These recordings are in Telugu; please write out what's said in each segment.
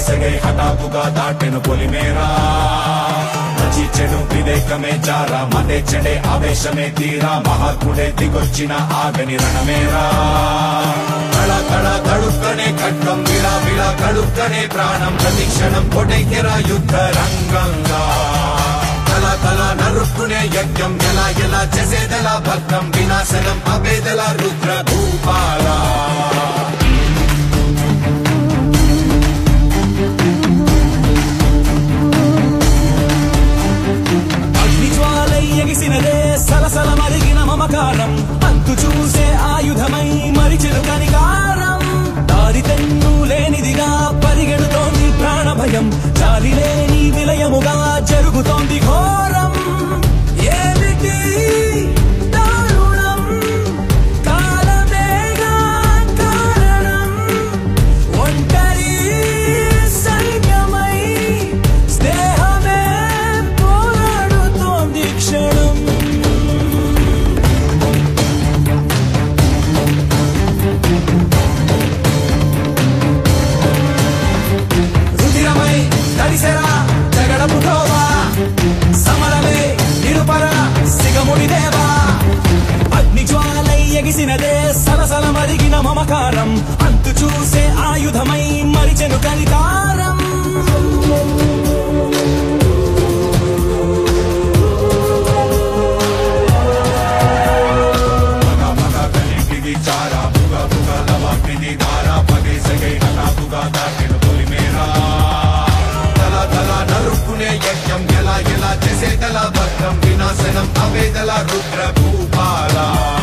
పదేసగై హఠాత్తుగా దాటెను పొలిమేరా మంచి చెడు వివేకమే చారా మతే చెడే ఆవేశమే తీరా మహాత్ముడే దిగొచ్చిన ఆగని రణమేరా తళ తళ తడుక్కనే ఖడ్గం విళ విళ కడుక్కనే ప్రాణం ప్రతి క్షణం కొటైకెరా యుద్ధ రంగంగా తల తల నరుక్కునే యజ్ఞం ఎలా ఎలా చేసేదలా భక్తం వినాశనం అభేదల రుద్ర భూపాల అగ్నిజ్వాలై ఎగిసినదే సలసల మరిగిన మమకారం అంతు చూసే ఆయుధమై మరిచెను కనికారం దారి తెన్ను లేనిదిగా పరిగెడుతోంది ప్రాణ భయం చాలి లేని విలయముగా జరుగుతోంది ఘోరం ఏమిటి దారుణం కాలమేగా కారణం ఒంటరి సైన్యమై స్నేహమే పోరాడుతోంది క్షణం రుధిరమై తడిసెరా జగడపు ధోవా సమరమే నిరుపర సిగముడి దేవా అగ్ని జ్వాలై ఎగిసినదే సలసల మరిగిన మమకారం అంతు చూసే ఆయుధమై మరిచెను కలితారం మగ మగ కలిపిది చారా బుగ బుగ లవాపిది దారా పదేసగై హఠాత్తుగా దాటెను పొలిమేరా తల తల నరుక్కునే యజ్ఞం ఎలా ఎలా చేసేదల భక్తం వినాశనం అవేదల రుద్ర భూపాల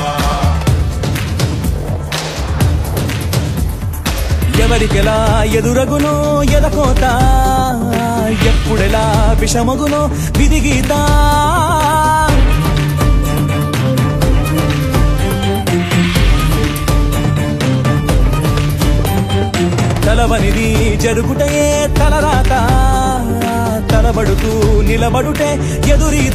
ఎవరికెలా ఎదురగునో ఎదకోత ఎప్పుడెలా విషమగునో విధిగీత తలవనిది జరుగుటయే తలరాత తలబడుతూ నిలబడుటే ఎదురీత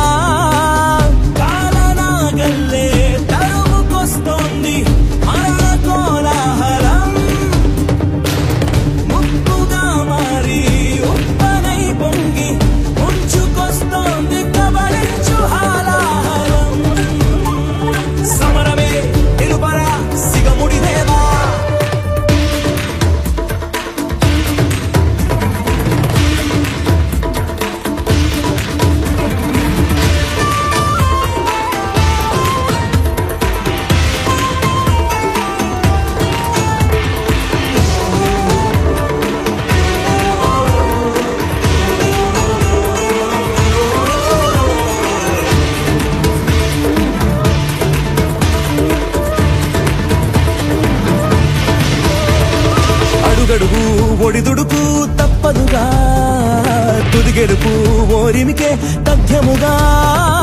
కాలనాగల్లే తరుముకొస్తోంది మరణ కోలాహలం ముప్పుగా మారి ఉప్పనై పొంగి ముంచుకొస్తోంది కబలించు హాలాహలం సమరమే నిరుపర సిగముడి దేవా అడుగడుగు ఒడిదుడుకు తప్పదుగా తుదిగెలుపు ఓరిమికే తథ్యముగా